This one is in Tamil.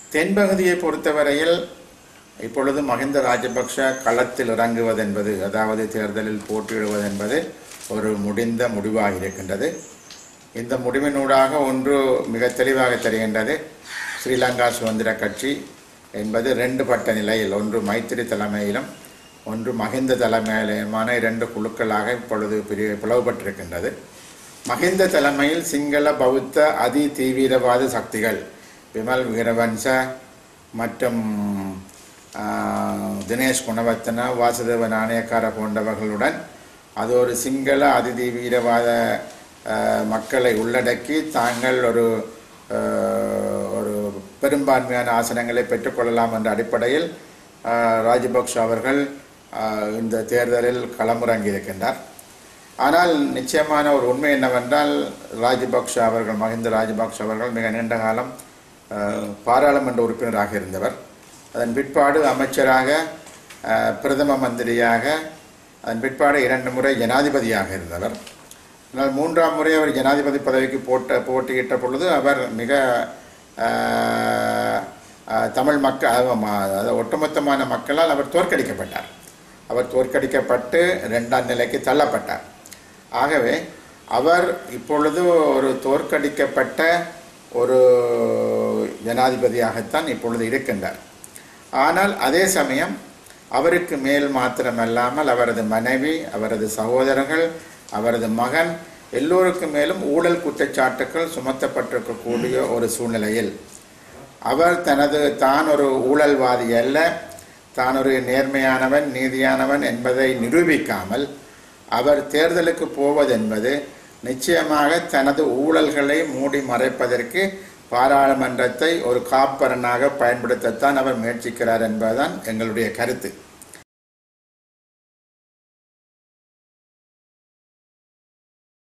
தென்பகுதியை பொறுத்தவரையில் இப்பொழுது மஹிந்த ராஜபக்ஷ களத்தில் இறங்குவது என்பது அதாவது தேர்தலில் போட்டியிடுவது என்பது ஒரு முடிந்த முடிவாக இருக்கின்றது இந்த முடிவினூடாக ஒன்று மிக தெளிவாக தெரிகின்றது ஸ்ரீலங்கா சுதந்திர கட்சி என்பது ரெண்டு பட்ட நிலையில் ஒன்று மைத்திரி தலைமையிலும் ஒன்று மஹிந்த தலைமையிலுமான இரண்டு குழுக்களாக இப்பொழுது பிரி பிளவுபட்டிருக்கின்றது மஹிந்த தலைமையில் சிங்கள பௌத்த அதி தீவிரவாத சக்திகள் விமல் வீரவன்ச மற்றும் ஆஹ், தினேஷ் குணவர்த்தன வாசுதேவ நாணயக்கார போன்றவர்களுடன் அது ஒரு சிங்கள அதிதீவிரவாத ஆஹ், மக்களை உள்ளடக்கி தாங்கள் ஒரு ஆஹ், ஒரு பெரும்பான்மையான ஆசனங்களை பெற்றுக்கொள்ளலாம் என்ற அடிப்படையில் ஆஹ், ராஜபக்ஷ அவர்கள் ஆஹ், இந்த தேர்தலில் களமிறங்கி இருக்கின்றார் ஆனால் நிச்சயமான ஒரு உண்மை என்னவென்றால் ராஜபக்ஷ அவர்கள் மஹிந்த ராஜபக்ஷ அவர்கள் மிக நீண்ட காலம் அஹ், பாராளுமன்ற உறுப்பினராக இருந்தவர் அதன் பிற்பாடு அமைச்சராக அஹ், பிரதம மந்திரியாக அதன் பிற்பாடு இரண்டு முறை ஜனாதிபதியாக இருந்தவர் ஆனால் மூன்றாம் முறை அவர் ஜனாதிபதி பதவிக்கு போட்ட போட்டியிட்ட பொழுது அவர் மிக அஹ், அஹ், தமிழ் மக்கள் அதாவது ஒட்டுமொத்தமான மக்களால் அவர் தோற்கடிக்கப்பட்டார் அவர் தோற்கடிக்கப்பட்டு இரண்டாம் நிலைக்கு தள்ளப்பட்டார் ஆகவே அவர் இப்பொழுது ஒரு தோற்கடிக்கப்பட்ட ஒரு ஜனாதிபதியாகத்தான் இப்பொழுது இருக்கின்றார் ஆனால் அதே சமயம் அவருக்கு மேல் மாத்திரமல்லாமல் அவரது மனைவி அவரது சகோதரர்கள் அவரது மகன் எல்லோருக்கும் மேலும் ஊழல் குற்றச்சாட்டுகள் சுமத்தப்பட்டிருக்கக்கூடிய ஒரு சூழ்நிலையில் அவர் தனது தான் ஒரு ஊழல்வாதி அல்ல தான் ஒரு நேர்மையானவன் நீதியானவன் என்பதை நிரூபிக்காமல் அவர் தேர்தலுக்கு போவதென்பது நிச்சயமாக தனது ஊழல்களை மூடி மறைப்பதற்கு பாராளுமன்றத்தை ஒரு காப்பரனாக பயன்படுத்தத்தான் அவர் முயற்சிக்கிறார் என்பதுதான் எங்களுடைய கருத்து